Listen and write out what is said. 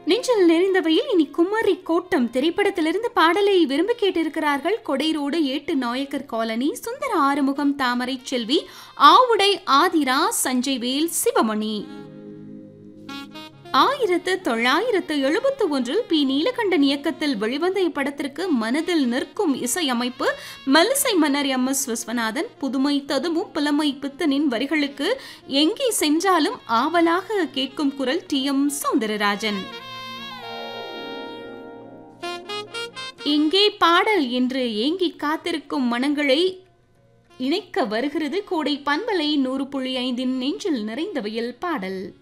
நெஞ்சில் நிறைந்தவையில் இனி குமரி கோட்டம் திரைப்படத்திலிருந்து பாடலை விரும்பி கேட்டிருக்கிறார்கள் கொடைரோடு ஏட்டு நாயக்கர் காலனி சுந்தர ஆறுமுகம் தாமரை செல்வி ஆவுடை ஆதிரா சஞ்சய் வேல் சிவமணி ஆயிரத்து தொள்ளாயிரத்து எழுபத்து ஒன்றில் பி நீலகண்டன் இயக்கத்தில் வெளிவந்த இப்படத்திற்கு மனதில் நிற்கும் இசையமைப்பு மலிசை மன்னர் எம் எஸ் விஸ்வநாதன் புதுமை ததுமும் புலமை பித்தனின் வரிகளுக்கு எங்கே சென்றாலும் ஆவலாக கேட்கும் குரல் டி எம் சௌந்தரராஜன் எங்கே பாடல் என்று ஏங்கி காத்திருக்கும் மனங்களை இணைக்க வருகிறது கோடை பண்பலை நூறு புள்ளி ஐந்தின் நெஞ்சில் நிறைந்தவையில் பாடல்